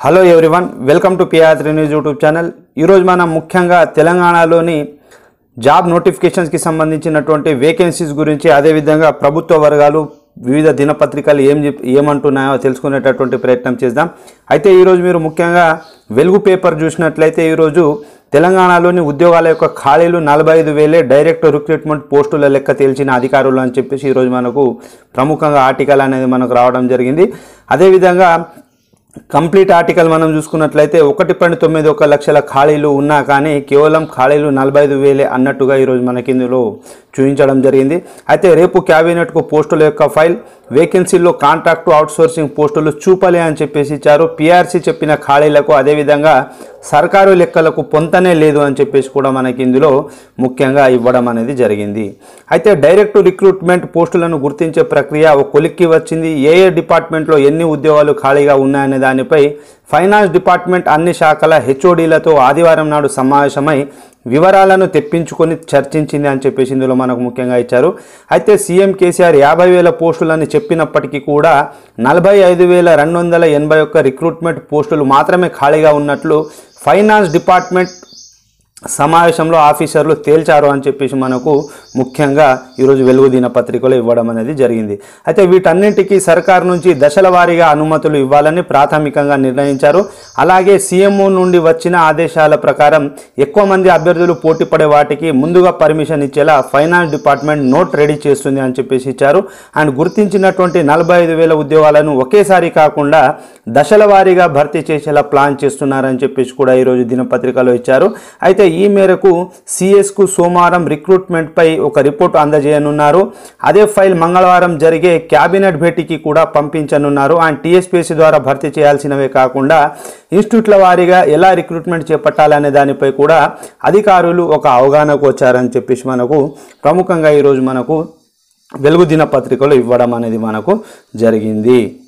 hello everyone welcome to PR three news YouTube channel ఈరోజు మనం ముఖ్యంగా తెలంగాణలోని జాబ్ నోటిఫికేషన్స్కి సంబంధించినటువంటి వేకెన్సీస్ గురించి అదేవిధంగా ప్రభుత్వ వర్గాలు వివిధ దినపత్రికలు ఏం చెప్ ఏమంటున్నాయో తెలుసుకునేటటువంటి ప్రయత్నం చేద్దాం అయితే ఈరోజు మీరు ముఖ్యంగా వెలుగు పేపర్ చూసినట్లయితే ఈరోజు తెలంగాణలోని ఉద్యోగాల యొక్క ఖాళీలు నలభై ఐదు వేలే డైరెక్ట్ రిక్రూట్మెంట్ పోస్టుల లెక్క తేల్చిన అధికారులు అని చెప్పేసి ఈరోజు మనకు ప్రముఖంగా ఆర్టికల్ అనేది మనకు రావడం జరిగింది అదేవిధంగా కంప్లీట్ ఆర్టికల్ మనం చూసుకున్నట్లయితే ఒకటి పాయింట్ తొమ్మిది ఒక లక్షల ఖాళీలు ఉన్నా కానీ కేవలం ఖాళీలు నలభై ఐదు వేలే అన్నట్టుగా ఈరోజు మనకి ఇందులో చూపించడం జరిగింది అయితే రేపు క్యాబినెట్కు పోస్టుల యొక్క ఫైల్ వేకెన్సీల్లో కాంట్రాక్టు అవుట్సోర్సింగ్ పోస్టులు చూపలే అని చెప్పేసి ఇచ్చారు పిఆర్సీ చెప్పిన ఖాళీలకు అదేవిధంగా సర్కారు లెక్కలకు పొంతనే లేదు అని చెప్పేసి కూడా మనకి ఇందులో ముఖ్యంగా ఇవ్వడం అనేది జరిగింది అయితే డైరెక్ట్ రిక్రూట్మెంట్ పోస్టులను గుర్తించే ప్రక్రియ ఒక కొలిక్కి వచ్చింది ఏ ఏ డిపార్ట్మెంట్లో ఎన్ని ఉద్యోగాలు ఖాళీగా ఉన్నాయనే దానిపై ఫైనాన్స్ డిపార్ట్మెంట్ అన్ని శాఖల హెచ్ఓడీలతో ఆదివారం నాడు సమావేశమై వివరాలను తెప్పించుకొని చర్చించింది అని చెప్పేసి ఇందులో మనకు ముఖ్యంగా ఇచ్చారు అయితే సీఎం కేసీఆర్ యాభై వేల పోస్టులని చెప్పినప్పటికీ కూడా నలభై ఐదు వేల రెండు వందల ఎనభై ఒక్క రిక్రూట్మెంట్ పోస్టులు మాత్రమే ఖాళీగా ఉన్నట్లు ఫైనాన్స్ డిపార్ట్మెంట్ సమావేశంలో ఆఫీసర్లు తేల్చారు అని చెప్పేసి మనకు ముఖ్యంగా ఈరోజు వెలుగు దినపత్రికలో ఇవ్వడం అనేది జరిగింది అయితే వీటన్నింటికీ సర్కారు నుంచి దశల వారీగా అనుమతులు ఇవ్వాలని ప్రాథమికంగా నిర్ణయించారు అలాగే సీఎంఓ నుండి వచ్చిన ఆదేశాల ప్రకారం ఎక్కువ మంది అభ్యర్థులు పోటీ పడే వాటికి ముందుగా పర్మిషన్ ఇచ్చేలా ఫైనాన్స్ డిపార్ట్మెంట్ నోట్ రెడీ చేస్తుంది అని చెప్పేసి ఇచ్చారు అండ్ గుర్తించినటువంటి నలభై ఐదు వేల ఉద్యోగాలను ఒకేసారి కాకుండా దశల వారీగా భర్తీ చేసేలా ప్లాన్ చేస్తున్నారని చెప్పేసి కూడా ఈరోజు దినపత్రికలో ఇచ్చారు అయితే ఈ మేరకు సిఎస్కు సోమవారం రిక్రూట్మెంట్పై ఒక రిపోర్ట్ అందజేయనున్నారు అదే ఫైల్ మంగళవారం జరిగే క్యాబినెట్ భేటీకి కూడా పంపించనున్నారు అండ్ టీఎస్పీఎస్సీ ద్వారా భర్తీ చేయాల్సినవే కాకుండా ఇన్స్టిట్యూట్ల వారీగా ఎలా రిక్రూట్మెంట్ చేపట్టాలనే దానిపై కూడా అధికారులు ఒక అవగాహనకు వచ్చారని చెప్పేసి మనకు ప్రముఖంగా ఈరోజు మనకు వెలుగు దినపత్రికలో ఇవ్వడం అనేది మనకు జరిగింది